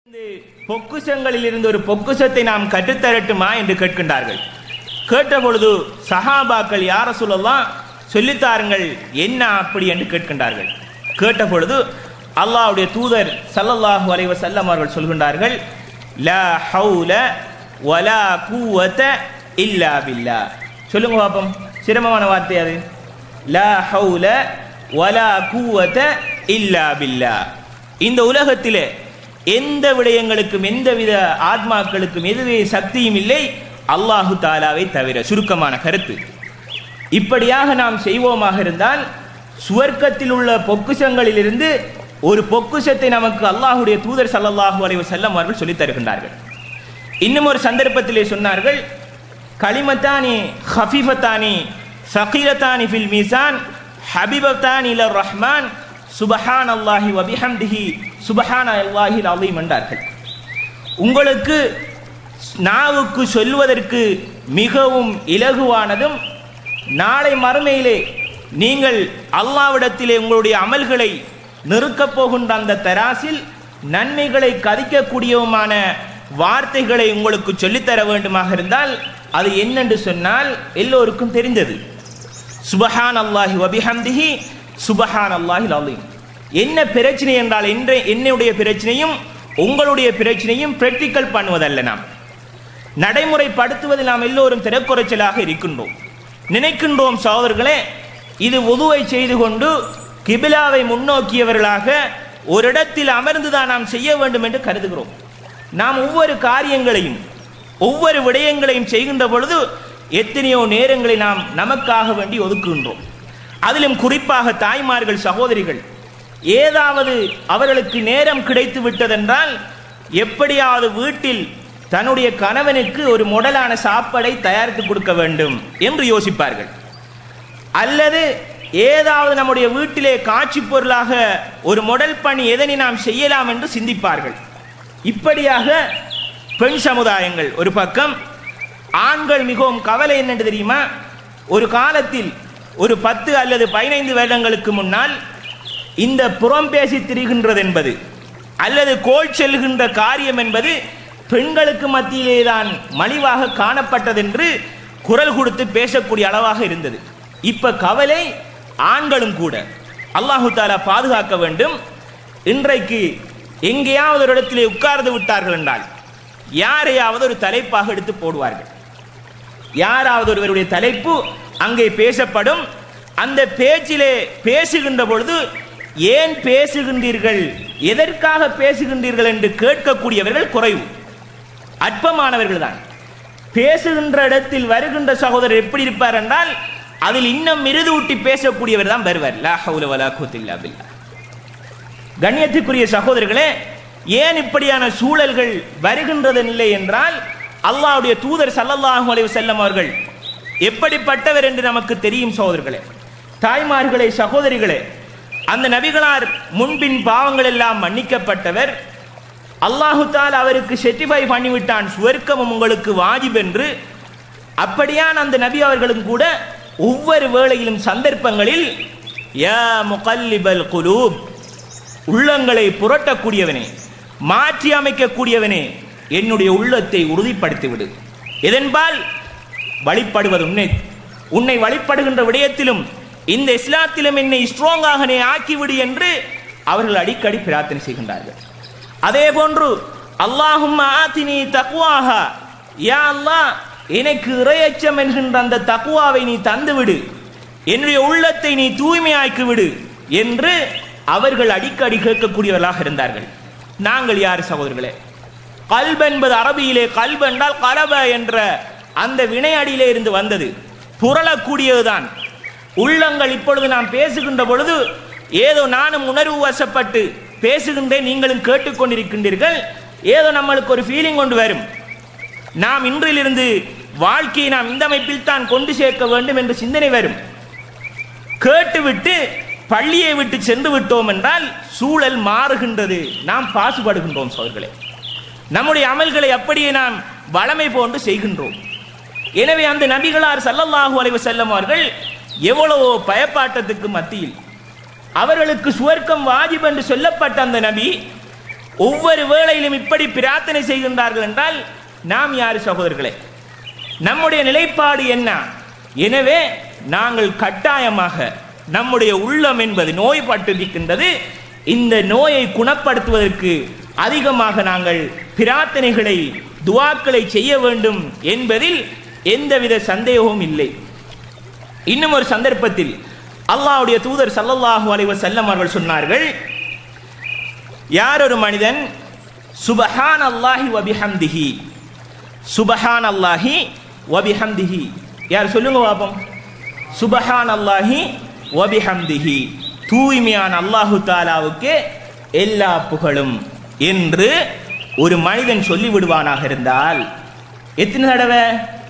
பொக்குஷங்களில் இருந்து ஒரு பொக்குஷத்தை நாம் கற்றுத்தரட்டுமா என்று கேட்கின்றார்கள் கேட்டபொழுது சஹாபாக்கள் யார சொல்லலாம் சொல்லித்தாருங்கள் என்ன அப்படி என்று கேட்கின்றார்கள் கேட்டபொழுது அல்லாஹ்வுடைய தூதர் ஸல்லல்லாஹு அலைஹி வஸல்லம் அவர்கள் சொல்கின்றார்கள் லா ஹவுல வலா குவத இல்லா பில்லா சொல்லுங்க பாப்போம் சிரமமான வார்த்தை அது லா ஹவுல வலா குவத இல்லா பில்லா இந்த உலகத்திலே எந்த விடயங்களுக்கும் எந்தவித ஆத்மாக்களுக்கும் எதுவே சக்தியும் இல்லை அல்லாஹு தாலாவை தவிர சுருக்கமான கருத்து இப்படியாக நாம் செய்வோமாக இருந்தால் சுவர்க்கத்தில் உள்ள பொக்குஷங்களிலிருந்து ஒரு பொக்குஷத்தை நமக்கு அல்லாஹுடைய தூதர் ஸல்லல்லாஹு அலைஹி வஸல்லம் அவர்கள் சொல்லித் தருகின்றார்கள் இன்னும் ஒரு சந்தர்ப்பத்திலே சொன்னார்கள் கலிமத்தானி ஹஃபீஃபத்தானி சகீரத்தானி ஃபில் மீசான் ஹபிபத்தானி இலர் ரஹ்மான் சுபஹான் அல்லாஹி வபிஹம்திஹி சுபஹான அல்லாஹில் அலீம் என்றார்கள் உங்களுக்கு நாவுக்கு சொல்வதற்கு மிகவும் இலகுவானதும் நாளை மறுமையிலே நீங்கள் அல்லாவிடத்திலே உங்களுடைய அமல்களை நிறுக்கப் போகின்ற அந்த தராசில் நன்மைகளை கதிக்கக்கூடியவுமான வார்த்தைகளை உங்களுக்கு சொல்லித்தர வேண்டுமாக இருந்தால் அது என்னென்று சொன்னால் எல்லோருக்கும் தெரிந்தது சுபஹான் அல்லாஹி வபிஹம்திஹி சுபஹான் அல்லாஹில் அலீம் என்ன பிரச்சனை என்றால் என்ற என்னுடைய பிரச்சனையும் உங்களுடைய பிரச்சனையும் பிராக்டிக்கல் பண்ணுவதல்ல நாம் நடைமுறைப்படுத்துவதில் நாம் எல்லோரும் திறக்குறைச்சலாக இருக்கின்றோம் நினைக்கின்றோம் சகோதரர்களே இது உதுவை செய்து கொண்டு கிபிலாவை முன்னோக்கியவர்களாக ஒரு இடத்தில் அமர்ந்துதான் நாம் செய்ய வேண்டும் என்று கருதுகிறோம் நாம் ஒவ்வொரு காரியங்களையும் ஒவ்வொரு விடயங்களையும் செய்கின்ற பொழுது எத்தனையோ நேரங்களை நாம் நமக்காக வேண்டி ஒதுக்குகின்றோம் அதிலும் குறிப்பாக தாய்மார்கள் சகோதரிகள் ஏதாவது அவர்களுக்கு நேரம் கிடைத்து விட்டதென்றால் எப்படியாவது வீட்டில் தன்னுடைய கணவனுக்கு ஒரு முடலான சாப்பாடை தயாரித்து கொடுக்க வேண்டும் என்று யோசிப்பார்கள் அல்லது ஏதாவது நம்முடைய வீட்டிலே காட்சி பொருளாக ஒரு முடல் பணி எதனை நாம் செய்யலாம் என்று சிந்திப்பார்கள் இப்படியாக பெண் சமுதாயங்கள் ஒரு பக்கம் ஆண்கள் மிகவும் கவலை என்னென்று தெரியுமா ஒரு காலத்தில் ஒரு பத்து அல்லது பதினைந்து வருடங்களுக்கு முன்னால் இந்த புறம் பேசி திரிகின்றது என்பது அல்லது கோல் செல்கின்ற காரியம் என்பது பெண்களுக்கு மத்தியிலே தான் மலிவாக காணப்பட்டதென்று குரல் கொடுத்து பேசக்கூடிய அளவாக இருந்தது இப்ப கவலை ஆண்களும் கூட அல்லாஹு தாலா பாதுகாக்க வேண்டும் இன்றைக்கு எங்கேயாவது ஒரு இடத்திலே உட்கார்ந்து விட்டார்கள் என்றால் யாரையாவது ஒரு தலைப்பாக எடுத்து போடுவார்கள் யாராவது ஒருவருடைய தலைப்பு அங்கே பேசப்படும் அந்த பேச்சிலே பேசுகின்ற பொழுது ஏன் பேசுகின்றீர்கள் எதற்காக பேசுகின்றீர்கள் என்று கேட்கக்கூடியவர்கள் குறைவு அற்பமானவர்கள் தான் பேசுகின்ற இடத்தில் வருகின்ற சகோதரர் எப்படி இருப்பார் என்றால் அதில் இன்னும் மிருது ஊட்டி பேசக்கூடியவர் தான் வருவார் லா ஹவுல வலா குவத்தில்லா பில்லா கண்ணியத்துக்குரிய சகோதரர்களே ஏன் இப்படியான சூழல்கள் வருகின்றது இல்லை என்றால் அல்லாஹ்வுடைய தூதர் ஸல்லல்லாஹு அலைஹி வஸல்லம் அவர்கள் எப்படிப்பட்டவர் என்று நமக்கு தெரியும் சகோதரர்களே தாய்மார்களே சகோதரிகளே அந்த நபிகளார் முன்பின் பாவங்கள் எல்லாம் மன்னிக்கப்பட்டவர் அல்லாஹு தால் அவருக்கு செட்டிஃபை பண்ணிவிட்டான் சுவர்க்கமும் உங்களுக்கு வாஜிப் என்று அப்படியான் அந்த நபி அவர்களும் கூட ஒவ்வொரு வேளையிலும் சந்தர்ப்பங்களில் யா முகல்லிபல் குலூப் உள்ளங்களை புரட்டக்கூடியவனே மாற்றி அமைக்கக்கூடியவனே என்னுடைய உள்ளத்தை உறுதிப்படுத்திவிடு எதன்பால் வழிபடுவது உன்னை உன்னை வழிபடுகின்ற விடயத்திலும் இந்த இஸ்லாத்திலும் என்னை ஸ்ட்ராங்காக நீ ஆக்கிவிடு என்று அவர்கள் அடிக்கடி பிரார்த்தனை செய்கின்றார்கள் அதே போன்று அல்லாஹும் ஆத்தினி தக்குவாக யா அல்லாஹ் எனக்கு இறையச்சம் என்கின்ற அந்த தக்குவாவை நீ தந்துவிடு என்னுடைய உள்ளத்தை நீ தூய்மையாக்கி விடு என்று அவர்கள் அடிக்கடி கேட்கக்கூடியவர்களாக இருந்தார்கள் நாங்கள் யார் சகோதரர்களே கல்ப என்பது அரபியிலே கல்பு என்றால் கலப என்ற அந்த வினையடியிலே இருந்து வந்தது புரளக்கூடியதுதான் உள்ளங்கள் இப்பொழுது நாம் பேசுகின்ற பொழுது ஏதோ நானும் உணர்வு வசப்பட்டு பேசுகின்றேன் நீங்களும் கேட்டுக்கொண்டிருக்கின்றீர்கள் ஏதோ நம்மளுக்கு ஒரு ஃபீலிங் கொண்டு வரும் நாம் இன்றிலிருந்து வாழ்க்கையை நாம் இந்த அமைப்பில் தான் கொண்டு சேர்க்க வேண்டும் என்ற சிந்தனை வரும் கேட்டுவிட்டு பள்ளியை விட்டு சென்று விட்டோம் என்றால் சூழல் மாறுகின்றது நாம் பாசுபடுகின்றோம் சோர்களே நம்முடைய அமல்களை அப்படியே நாம் வளமை போன்று செய்கின்றோம் எனவே அந்த நபிகளார் சல்லல்லாஹு அலைஹி வஸல்லம் அவர்கள் எவ்வளவோ பயப்பாட்டத்துக்கு மத்தியில் அவர்களுக்கு சுவர்க்கம் வாஜிப் என்று சொல்லப்பட்ட அந்த நபி ஒவ்வொரு வேளையிலும் இப்படி பிரார்த்தனை செய்கின்றார்கள் என்றால் நாம் யார் சகோதரர்களே நம்முடைய நிலைப்பாடு என்ன எனவே நாங்கள் கட்டாயமாக நம்முடைய உள்ளம் என்பது நோய்பட்டிருக்கின்றது இந்த நோயை குணப்படுத்துவதற்கு அதிகமாக நாங்கள் பிரார்த்தனைகளை துவாக்களை செய்ய வேண்டும் என்பதில் எந்தவித சந்தேகமும் இல்லை இன்னும் ஒரு சந்தர்ப்பத்தில் அல்லாஹ்வுடைய தூதர் ஸல்லல்லாஹு அலைஹி வஸல்லம் அவர்கள் சொன்னார்கள் யார் ஒரு மனிதன் சுபஹான் அல்லாஹி வபிஹம்திஹி சுபஹான் அல்லாஹி வபிஹம்திஹி யார் சொல்லுங்க பாப்போம் சுபஹான் அல்லாஹி வபிஹம்திஹி தூய்மையான அல்லாஹு தாலாவுக்கு எல்லா புகழும் என்று ஒரு மனிதன் சொல்லி விடுவானாக இருந்தால் எத்தனை தடவை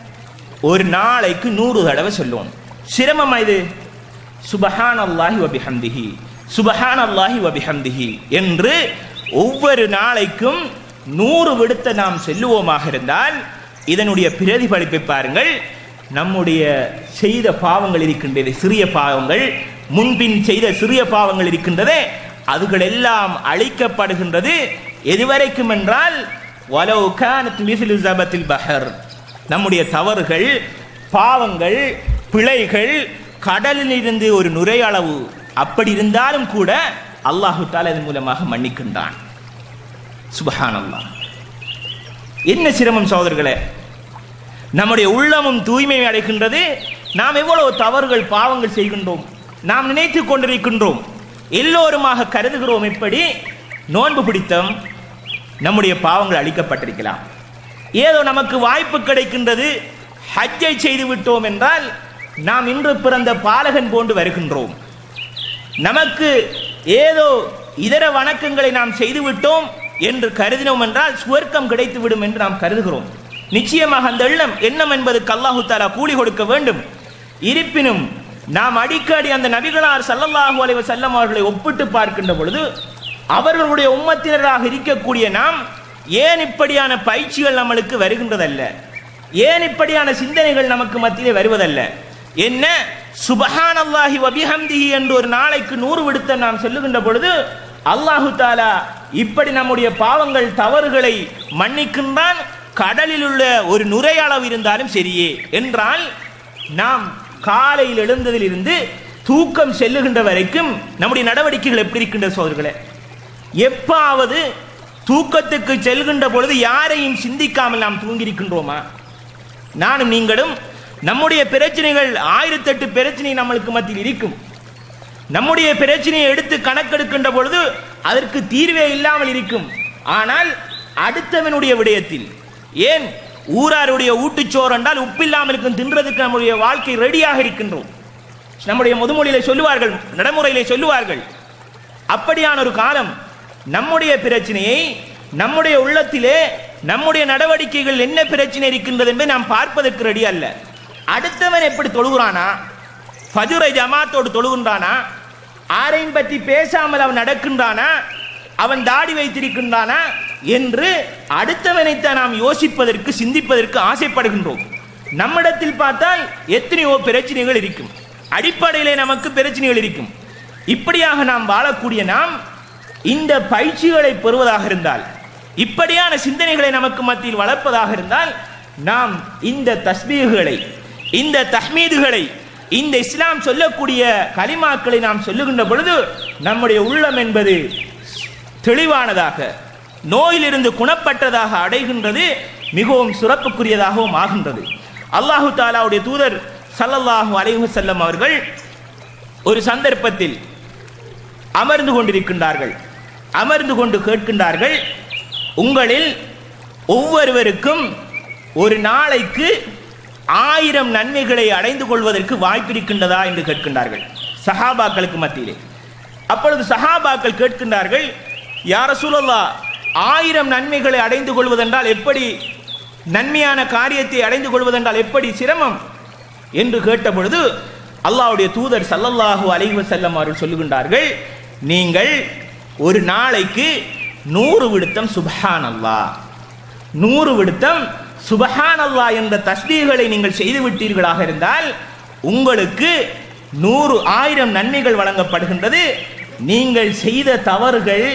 ஒரு நாளைக்கு நூறு தடவை சொல்லுவோம் சிரமம் இது சுபஹான் அல்லாஹி வபிஹம்திஹி சுபஹான் அல்லாஹி வபிஹம்திஹி என்று ஒவ்வொரு நாளைக்கும் நூறு விடுத்த நாம் செல்லுவோமாக இருந்தால் இதனுடைய பிரதிபலிப்பை பாருங்கள் நம்முடைய செய்த பாவங்கள் இருக்கின்றது சிறிய பாவங்கள் முன்பின் செய்த சிறிய பாவங்கள் இருக்கின்றதே அதுகள் எல்லாம் அழிக்கப்படுகின்றது எதுவரைக்கும் என்றால் வலவு கானத் மிஸ்லு ஜபத்தில் பஹர் நம்முடைய தவறுகள் பாவங்கள் பிழைகள் கடலில் இருந்து ஒரு நுரையளவு அப்படி இருந்தாலும் கூட அல்லாஹு தாலா இதன் மூலமாக மன்னிக்கின்றான் சுபஹானல்லாஹ் என்ன சிரமம் சகோதரர்களே நம்முடைய உள்ளமும் தூய்மை அடைகின்றது நாம் எவ்வளவு தவறுகள் பாவங்கள் செய்கின்றோம் நாம் நினைத்துக் கொண்டிருக்கின்றோம் எல்லோருமாக கருதுகிறோம் எப்படி நோன்பு பிடித்தம் நம்முடைய பாவங்கள் அழிக்கப்பட்டிருக்கலாம் ஏதோ நமக்கு வாய்ப்பு கிடைக்கின்றது ஹஜ்ஜை செய்து விட்டோம் என்றால் நாம் இன்று பிறந்த பாலகன் போன்று வருகின்றோம் நமக்கு ஏதோ இதர வணக்கங்களை நாம் செய்து விட்டோம் என்று கருதினோம் என்றால் சுவர்க்கம் கிடைத்து விடும் என்று நாம் கருதுகிறோம் நிச்சயமாக அந்த எண்ணம் எண்ணம் என்பதற்கு அல்லாஹு தாலா கூலி கொடுக்க வேண்டும் இருப்பினும் நாம் அடிக்கடி அந்த நபிகளார் ஸல்லல்லாஹு அலைஹி வஸல்லம் அவர்களை ஒப்பிட்டு பார்க்கின்ற பொழுது அவர்களுடைய உம்மத்தினராக இருக்கக்கூடிய நாம் ஏன் இப்படியான பயிற்சிகள் நம்மளுக்கு வருகின்றதல்ல ஏன் இப்படியான சிந்தனைகள் நமக்கு மத்தியிலே வருவதல்ல என்ன சுபஹான் அல்லாஹி வபிஹம்திஹி என்று ஒரு நாளைக்கு நூறு விடுத்த நாம் சொல்லுகின்ற பொழுது அல்லாஹு தாலா இப்படி நம்முடைய பாவங்கள் தவறுகளை மன்னிக்கின்றான் கடலில் உள்ள ஒரு நுரையளவு இருந்தாலும் சரியே என்றால் நாம் காலையில் எழுந்ததிலிருந்து தூக்கம் செல்லுகின்ற வரைக்கும் நம்முடைய நடவடிக்கைகள் எப்படி இருக்கின்ற சோதர்களே எப்பாவது தூக்கத்துக்கு செல்கின்ற பொழுது யாரையும் சிந்திக்காமல் நாம் தூங்கியிருக்கின்றோமா நானும் நீங்களும் நம்முடைய பிரச்சனைகள் ஆயிரத்தெட்டு பிரச்சனை நம்மளுக்கு மத்தியில் இருக்கும் நம்முடைய பிரச்சனையை எடுத்து கணக்கெடுக்கின்ற பொழுது அதற்கு தீர்வே இல்லாமல் இருக்கும் ஆனால் அடுத்தவனுடைய விடயத்தில் ஏன் ஊராருடைய ஊட்டுச்சோறு என்றால் உப்பில்லாமல் இருக்கும் தின்றதுக்கு நம்முடைய வாழ்க்கை ரெடியாக இருக்கின்றோம் நம்முடைய முதுமொழியிலே சொல்லுவார்கள் நடைமுறையிலே சொல்லுவார்கள் அப்படியான ஒரு காலம் நம்முடைய பிரச்சனையை நம்முடைய உள்ளத்திலே நம்முடைய நடவடிக்கைகள் என்ன பிரச்சனை இருக்கின்றது என்பதை நாம் பார்ப்பதற்கு ரெடி அல்ல அடுத்தவன் எப்படி தொழுகிறானா ஃபஜுரை ஜமாத்தோடு தொழுகின்றானா ஆரையும் பற்றி பேசாமல் அவன் நடக்கின்றானா அவன் தாடி வைத்திருக்கின்றானா என்று அடுத்தவனைத்தான் நாம் யோசிப்பதற்கு சிந்திப்பதற்கு ஆசைப்படுகின்றோம் நம்மிடத்தில் பார்த்தால் எத்தனையோ பிரச்சனைகள் இருக்கும் அடிப்படையிலே நமக்கு பிரச்சனைகள் இருக்கும் இப்படியாக நாம் வாழக்கூடிய நாம் இந்த பயிற்சிகளை பெறுவதாக இருந்தால் இப்படியான சிந்தனைகளை நமக்கு மத்தியில் வளர்ப்பதாக இருந்தால் நாம் இந்த தஸ்பீகுகளை இந்த தஹ்மீதுகளை இந்த இஸ்லாம் சொல்லக்கூடிய கலிமாக்களை நாம் சொல்லுகின்ற பொழுது நம்முடைய உள்ளம் என்பது தெளிவானதாக நோயிலிருந்து குணப்பட்டதாக அடைகின்றது மிகவும் சிறப்புக்குரியதாகவும் ஆகின்றது அல்லாஹு தாலாவுடைய தூதர் சல்லல்லாஹு அலைஹி வஸல்லம் அவர்கள் ஒரு சந்தர்ப்பத்தில் அமர்ந்து கொண்டிருக்கின்றார்கள் அமர்ந்து கொண்டு கேட்கின்றார்கள் உங்களில் ஒவ்வொருவருக்கும் ஒரு நாளைக்கு ஆயிரம் நன்மைகளை அடைந்து கொள்வதற்கு வாய்ப்பிருக்கின்றதா என்று கேட்கின்றார்கள் சஹாபாக்களுக்கு மத்தியிலே அப்பொழுது சஹாபாக்கள் கேட்கின்றார்கள் யார சூழல்லா ஆயிரம் நன்மைகளை அடைந்து கொள்வதென்றால் எப்படி நன்மையான காரியத்தை அடைந்து கொள்வதென்றால் எப்படி சிரமம் என்று கேட்ட பொழுது அல்லாஹ்வுடைய தூதர் சல்லல்லாஹு அலைஹி வஸல்லம் அவர்கள் சொல்லுகின்றார்கள் நீங்கள் ஒரு நாளைக்கு நூறு விடுத்தம் சுபஹான் அல்லாஹ் நூறு விடுத்தம் சுபஹான் அல்லாஹ் என்ற தஸ்பீகளை நீங்கள் செய்து விட்டீர்களாக இருந்தால் உங்களுக்கு நூறு ஆயிரம் நன்மைகள் வழங்கப்படுகின்றது நீங்கள் செய்த தவறுகள்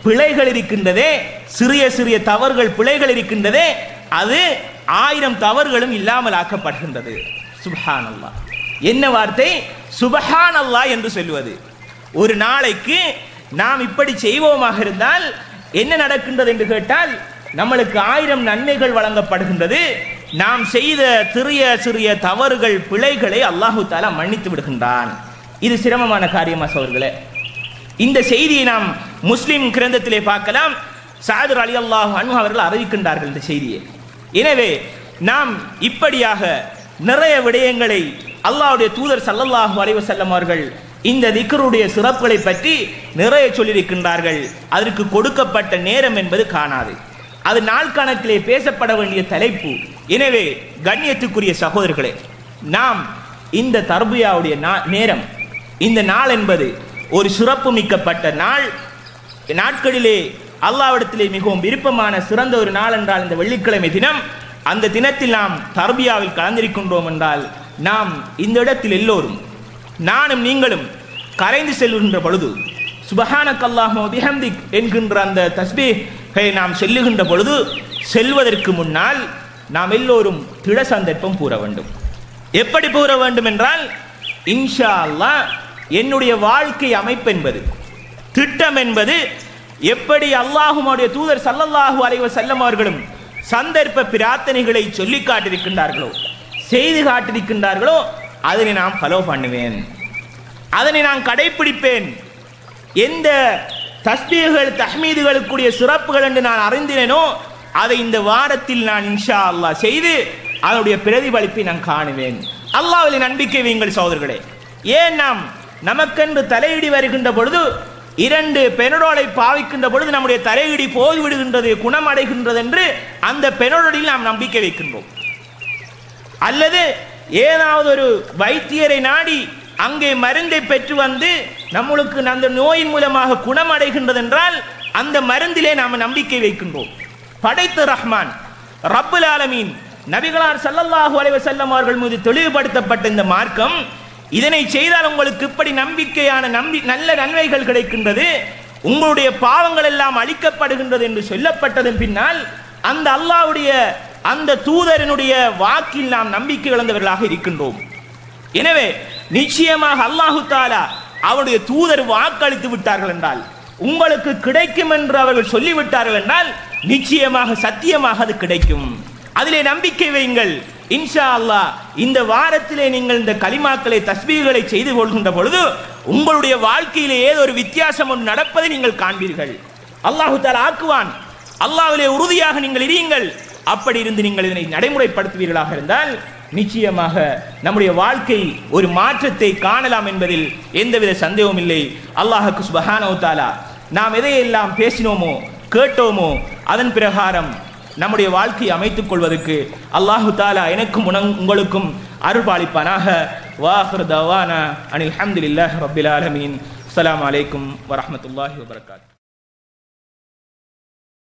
பிழைகள் இருக்கின்றதே சிறிய சிறிய தவறுகள் பிழைகள் இருக்கின்றதே அது ஆயிரம் தவறுகளும் இல்லாமல் ஆக்கப்படுகின்றது சுபஹான் அல்லாஹ் என்ன வார்த்தை சுபஹான் அல்லாஹ் என்று சொல்லுவது ஒரு நாளைக்கு நாம் இப்படி செய்வோமாக இருந்தால் என்ன நடக்கின்றது என்று கேட்டால் நம்மளுக்கு ஆயிரம் நன்மைகள் வழங்கப்படுகின்றது நாம் செய்த சிறிய சிறிய தவறுகள் பிழைகளை அல்லாஹு தாலா மன்னித்து விடுகின்றான் இது சிரமமான காரியமா சோர்களே இந்த செய்தியை நாம் முஸ்லிம் கிரந்தத்திலே பார்க்கலாம் சாதர் அலி அல்லாஹ் அனு அவர்கள் அறிவிக்கின்றார்கள் இந்த செய்தியை எனவே நாம் இப்படியாக நிறைய விடயங்களை அல்லாஹ்வுடைய தூதர் சல்லல்லாஹு அலைஹி வஸல்லம் அவர்கள் இந்த திக்ருடைய சிறப்புகளை பற்றி நிறைய சொல்லியிருக்கின்றார்கள் அதற்கு கொடுக்கப்பட்ட நேரம் என்பது காணாது அது நாள் கணக்கிலே பேசப்பட வேண்டிய தலைப்பு எனவே கண்ணியத்துக்குரிய சகோதரர்களே நாம் இந்த தர்பியாவுடைய நா- நேரம் இந்த நாள் என்பது ஒரு சிறப்பு மிக்கப்பட்ட நாள் நாட்களிலே அல்லாவிடத்திலே மிகவும் விருப்பமான சிறந்த ஒரு நாள் என்றால் இந்த வெள்ளிக்கிழமை தினம் அந்த தினத்தில் நாம் தர்பியாவில் கலந்திருக்கின்றோம் என்றால் நாம் இந்த இடத்தில் எல்லோரும் நானும் நீங்களும் கரைந்து செல்கின்ற பொழுது சுபஹானக் அல்லாஹு பிஹம்திக் என்கின்ற அந்த தஸ்பீஹை நாம் செல்லுகின்ற பொழுது செல்வதற்கு முன்னால் நாம் எல்லோரும் திட சந்தர்ப்பம் கூற வேண்டும் எப்படி கூற வேண்டும் என்றால் இன்ஷா அல்லாஹ் என்னுடைய வாழ்க்கை அமைப்பு என்பது திட்டம் என்பது எப்படி அல்லாஹுடைய தூதர் சல்லல்லாஹு அலைஹி வஸல்லம் அவர்களும் சந்தர்ப்ப பிரார்த்தனைகளை சொல்லி காட்டியிருக்கின்றார்களோ செய்து காட்டியிருக்கின்றார்களோ அதனை நான் ஃபாலோ பண்ணுவேன் அதனை நான் கடைபிடிப்பேன் எந்த தஸ்பீகள் தஹ்மீதுகளுக்குரிய சிறப்புகள் என்று நான் அறிந்தினேனோ அதை இந்த வாரத்தில் நான் இன்ஷா அல்லாஹ் செய்து அதனுடைய பிரதிபலிப்பை நான் காணுவேன் அல்லாஹ்வில் நம்பிக்கை வையுங்கள் சகோதரர்களே ஏன் நாம் நமக்கென்று தலையிடி வருகின்ற பொழுது இரண்டு பெனடோலை பாவிக்கின்ற பொழுது நம்முடைய தலையிடி போய்விடுகின்றது குணமடைகின்றது என்று அந்த பெனடோலில் நாம் நம்பிக்கை வைக்கின்றோம் அல்லது ஏதாவது ஒரு வைத்தியரை நாடி அங்கே மருந்தை பெற்று வந்து நம்மளுக்கு அந்த நோயின் மூலமாக குணமடைகின்றது என்றால் அந்த மருந்திலே நாம் நம்பிக்கை வைக்கின்றோம் படைத்த ரஹ்மான் ரப்புல் ஆலமீன் நபிகளார் ஸல்லல்லாஹு அலைஹி வஸல்லம் அவர்கள் மீது தெளிவுபடுத்தப்பட்ட இந்த மார்க்கம் இதனை செய்தால் உங்களுக்கு இப்படி நம்பிக்கையான நம்பி நல்ல நன்மைகள் கிடைக்கின்றது உங்களுடைய பாவங்கள் எல்லாம் அழிக்கப்படுகின்றது என்று சொல்லப்பட்டதன் பின்னால் அந்த அல்லாஹ்வுடைய அந்த தூதரனுடைய வாக்கில் நாம் நம்பிக்கை இழந்தவர்களாக இருக்கின்றோம் எனவே நிச்சயமாக அல்லாஹு தாலா அவருடைய தூதர் வாக்களித்து விட்டார்கள் என்றால் உங்களுக்கு கிடைக்கும் என்று அவர்கள் சொல்லிவிட்டார்கள் என்றால் நிச்சயமாக சத்தியமாக அது கிடைக்கும் அதிலே நம்பிக்கை வையுங்கள் இன்ஷா அல்லாஹ் இந்த வாரத்திலே நீங்கள் இந்த கலிமாக்களை தஸ்பீகளை செய்து கொள்கின்ற பொழுது உங்களுடைய வாழ்க்கையிலே ஏதோ ஒரு வித்தியாசம் ஒன்று நடப்பதை நீங்கள் காண்பீர்கள் அல்லாஹு தாலா ஆக்குவான் அல்லாஹ்விலே உறுதியாக நீங்கள் இருங்கள் அப்படி இருந்து நீங்கள் இதனை நடைமுறைப்படுத்துவீர்களாக இருந்தால் நிச்சயமாக நம்முடைய வாழ்க்கை ஒரு மாற்றத்தை காணலாம் என்பதில் எந்தவித சந்தேகமும் இல்லை அல்லாஹுக்கு சுபஹானஹு தஆலா நாம் எதையெல்லாம் பேசினோமோ கேட்டோமோ அதன் பிரகாரம் நம்முடைய வாழ்க்கையை அமைத்துக் கொள்வதற்கு அல்லாஹு தாலா எனக்கும் உனங்- உங்களுக்கும் அருள்பாலிப்பானாக வாஹர் தவானா அனில் ஹம்துலில்லாஹி ரப்பில் ஆலமீன் அஸ்ஸலாமு அலைக்கும் வரஹ்மத்துல்லாஹி வபரகாத்துஹு